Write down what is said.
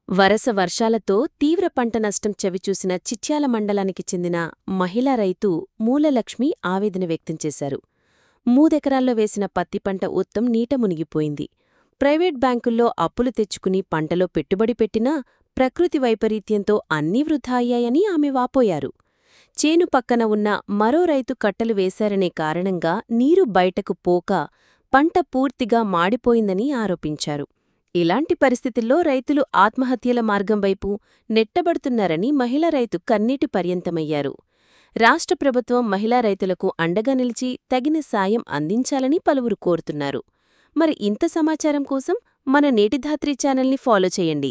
వరస వర్షాలతో తీవ్ర పంట నష్టం చవిచూసిన చిట్యాల మండలానికి చెందిన మహిళా రైతు మూలలక్ష్మి ఆవేదన వ్యక్తం చేశారు మూదెకరాల్లో వేసిన పత్తి పంట ఉత్తం నీట మునిగిపోయింది ప్రైవేట్ బ్యాంకుల్లో అప్పులు తెచ్చుకుని పంటలో పెట్టుబడి పెట్టినా ప్రకృతి వైపరీత్యంతో అన్నీ వృధా అయ్యాయని ఆమె వాపోయారు చేను పక్కన ఉన్న మరో రైతు కట్టలు వేశారనే కారణంగా నీరు బయటకు పోక పంట పూర్తిగా మాడిపోయిందని ఆరోపించారు ఇలాంటి పరిస్థితుల్లో రైతులు ఆత్మహత్యల మార్గం వైపు నెట్టబడుతున్నారని మహిళా రైతు కన్నీటి పర్యంతమయ్యారు రాష్ట్ర ప్రభుత్వం మహిళా రైతులకు అండగా నిలిచి తగిన సాయం అందించాలని పలువురు కోరుతున్నారు మరి ఇంత సమాచారం కోసం మన నేటిధాత్రి ఛానల్ని ఫాలో చేయండి